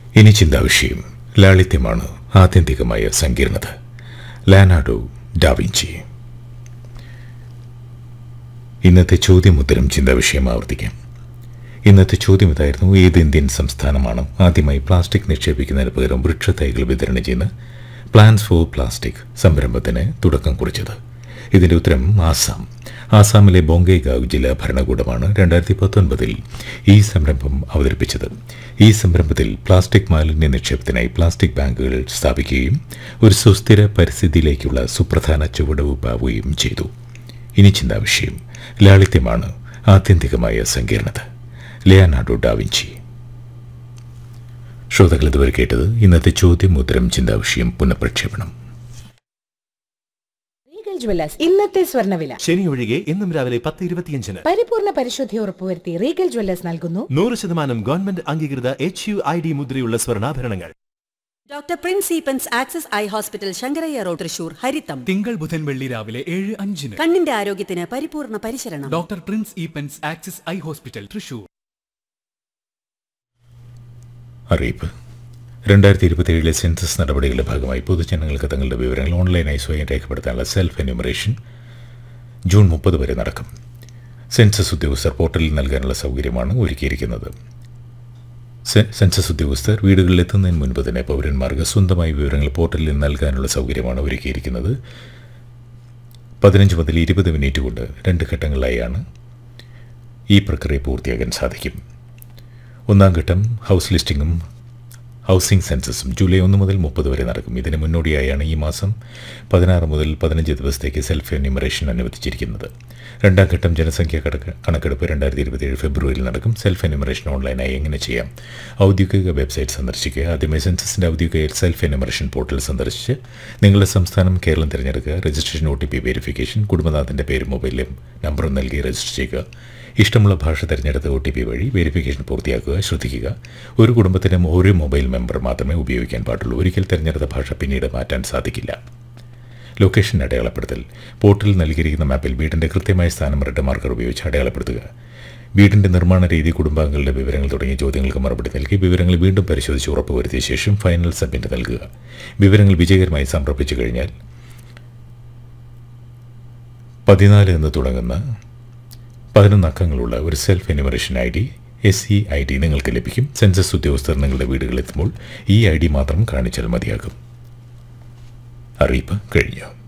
ഇനി ചിന്താവിഷയം ലാളിത്യമാണ് ആത്യന്തികമായ സങ്കീർണത ലാനാഡോ ഡാവിഞ്ചി ഇന്നത്തെ ചോദ്യമുത്തരം ചിന്താവിഷയം ആവർത്തിക്കാം ഇന്നത്തെ ചോദ്യം ഇതായിരുന്നു ഏത് ഇന്ത്യൻ സംസ്ഥാനമാണ് ആദ്യമായി പ്ലാസ്റ്റിക് നിക്ഷേപിക്കുന്നതിന് പകരം വൃക്ഷത്തൈകൾ വിതരണം ചെയ്യുന്ന പ്ലാൻസ് ഫോർ പ്ലാസ്റ്റിക് സംരംഭത്തിന് തുടക്കം കുറിച്ചത് ഇതിന്റെ ഉത്തരം ആസാം ആസാമിലെ ബോംഗൈഗാവ് ജില്ലാ ഭരണകൂടമാണ് രണ്ടായിരത്തി പത്തൊൻപതിൽ ഈ സംരംഭം അവതരിപ്പിച്ചത് ഈ സംരംഭത്തിൽ പ്ലാസ്റ്റിക് മാലിന്യ നിക്ഷേപത്തിനായി പ്ലാസ്റ്റിക് ബാങ്കുകൾ സ്ഥാപിക്കുകയും ഒരു സുസ്ഥിര പരിസ്ഥിതിയിലേക്കുള്ള സുപ്രധാന ചുവടുവയ്പാവുകയും ചെയ്തു ഇനി ചിന്താവിഷയം ലാളിത്യമാണ് ആത്യന്തികമായ സങ്കീർണത ലിയാനാർഡോ ഡാവിഞ്ചി ശ്രോതാക്കൾ ഇതുവരെ കേട്ടത് ഇന്നത്തെ ചോദ്യം ഉത്തരം ചിന്താവിഷയം പുനഃപ്രക്ഷേപണം റീഗൽ ജ്വല്ലേഴ്സ് ഇന്നത്തെ സ്വർണ്ണവില ശനി ഒഴികെ ഇന്നും രാവിലെ പത്ത് ഇരുപത്തിയഞ്ചിന് പരിപൂർണ പരിശുദ്ധി ഉറപ്പുവരുത്തി റീഗൽ ജ്വല്ലേഴ്സ് നൽകുന്നു നൂറ് ശതമാനം ഗവൺമെന്റ് അംഗീകൃത എച്ച് യു ഐ ഡി മുദ്രയുള്ള സ്വർണ്ണാഭരണങ്ങൾ doctor Prince Eapen's Axis eye hospital Shankaraiya road Thrissur ഹരിത്തം തിങ്കൾ ബുധൻ വെള്ളി രാവിലെ ഏഴ് അഞ്ചിന് കണ്ണിന്റെ ആരോഗ്യത്തിന് പരിപൂർണ പരിശരണം doctor Prince Eapen's Axis eye hospital Thrissur അറിയിപ്പ് രണ്ടായിരത്തി ഇരുപത്തിയേഴിലെ സെൻസസ് നടപടികളുടെ ഭാഗമായി പൊതുജനങ്ങൾക്ക് തങ്ങളുടെ വിവരങ്ങൾ ഓൺലൈനായി സ്വയം രേഖപ്പെടുത്താനുള്ള സെൽഫ് എന്യൂമറേഷൻ ജൂൺ മുപ്പത് വരെ നടക്കും സെൻസസ് ഉദ്യോഗസ്ഥർ പോർട്ടലിൽ നൽകാനുള്ള സൗകര്യമാണ് ഒരുക്കിയിരിക്കുന്നത് സെ- സെൻസസ് ഉദ്യോഗസ്ഥർ വീടുകളിൽ എത്തുന്നതിന് മുൻപ് തന്നെ പൗരന്മാർക്ക് സ്വന്തമായി വിവരങ്ങൾ പോർട്ടലിൽ നൽകാനുള്ള സൗകര്യമാണ് ഒരുക്കിയിരിക്കുന്നത് പതിനഞ്ച് മുതൽ ഇരുപത് മിനിറ്റ് കൊണ്ട് രണ്ട് ഘട്ടങ്ങളിലായാണ് ഈ പ്രക്രിയ പൂർത്തിയാക്കാൻ സാധിക്കും ഒന്നാം ഘട്ടം ഹൗസ് ലിസ്റ്റിംഗും ഹൗസിംഗ് സെൻസസും ജൂലൈ ഒന്ന് മുതൽ മുപ്പത് വരെ നടക്കും ഇതിന് മുന്നോടിയായാണ് ഈ മാസം പതിനാറ് മുതൽ പതിനഞ്ച് ദിവസത്തേക്ക് സെൽഫ് എന്യൂമറേഷൻ അനുവദിച്ചിരിക്കുന്നത് രണ്ടാം ഘട്ടം ജനസംഖ്യാ കണക്ക് കണക്കെടുപ്പ് രണ്ടായിരത്തി ഇരുപത്തിയേഴ് ഫെബ്രുവരിയിൽ നടക്കും സെൽഫ് എന്യൂമറേഷൻ ഓൺലൈനായി എങ്ങനെ ചെയ്യാം ഔദ്യോഗിക വെബ്സൈറ്റ് സന്ദർശിക്കുക ആദ്യമായി സെൻസസിൻ്റെ ഔദ്യോഗിക സെൽഫ് എന്യൂമറേഷൻ പോർട്ടൽ സന്ദർശിച്ച് നിങ്ങളുടെ സംസ്ഥാനം കേരളം തിരഞ്ഞെടുക്കുക registration O T P verification കുടുംബനാഥൻ്റെ പേരും മൊബൈലും നമ്പറും നൽകി രജിസ്റ്റർ ചെയ്യുക ഇഷ്ടമുള്ള ഭാഷ തിരഞ്ഞെടുത്ത് ഒ ടി പി വഴി വെരിഫിക്കേഷൻ പൂർത്തിയാക്കുക ശ്രദ്ധിക്കുക ഒരു കുടുംബത്തിന് ഒരു മൊബൈൽ മെമ്പർ മാത്രമേ ഉപയോഗിക്കാൻ പാടുള്ളൂ ഒരിക്കൽ തിരഞ്ഞെടുത്ത ഭാഷ പിന്നീട് മാറ്റാൻ സാധിക്കില്ല ലൊക്കേഷൻ അടയാളപ്പെടുത്തൽ പോർട്ടലിൽ നൽകിയിരിക്കുന്ന മാപ്പിൽ വീടിൻ്റെ കൃത്യമായ സ്ഥാനം റെഡ് മാർക്കർ ഉപയോഗിച്ച് അടയാളപ്പെടുത്തുക വീടിൻ്റെ നിർമ്മാണ രീതി കുടുംബാംഗങ്ങളുടെ വിവരങ്ങൾ തുടങ്ങിയ ചോദ്യങ്ങൾക്ക് മറുപടി നൽകി വിവരങ്ങൾ വീണ്ടും പരിശോധിച്ച് ഉറപ്പുവരുത്തിയ ശേഷം ഫൈനൽ സബ്മിറ്റ് നൽകുക വിവരങ്ങൾ വിജയകരമായി സമർപ്പിച്ചു കഴിഞ്ഞാൽ പതിനാല് എന്ന് തുടങ്ങുന്ന പതിനൊന്ന് അക്കങ്ങളുള്ള ഒരു self enumeration I D S E I D നിങ്ങൾക്ക് ലഭിക്കും സെൻസസ് ഉദ്യോഗസ്ഥർ നിങ്ങളുടെ വീടുകളിലെത്തുമ്പോൾ ഈ ഐ ഡി മാത്രം കാണിച്ചാൽ മതിയാകും അറിയിപ്പ് കഴിഞ്ഞു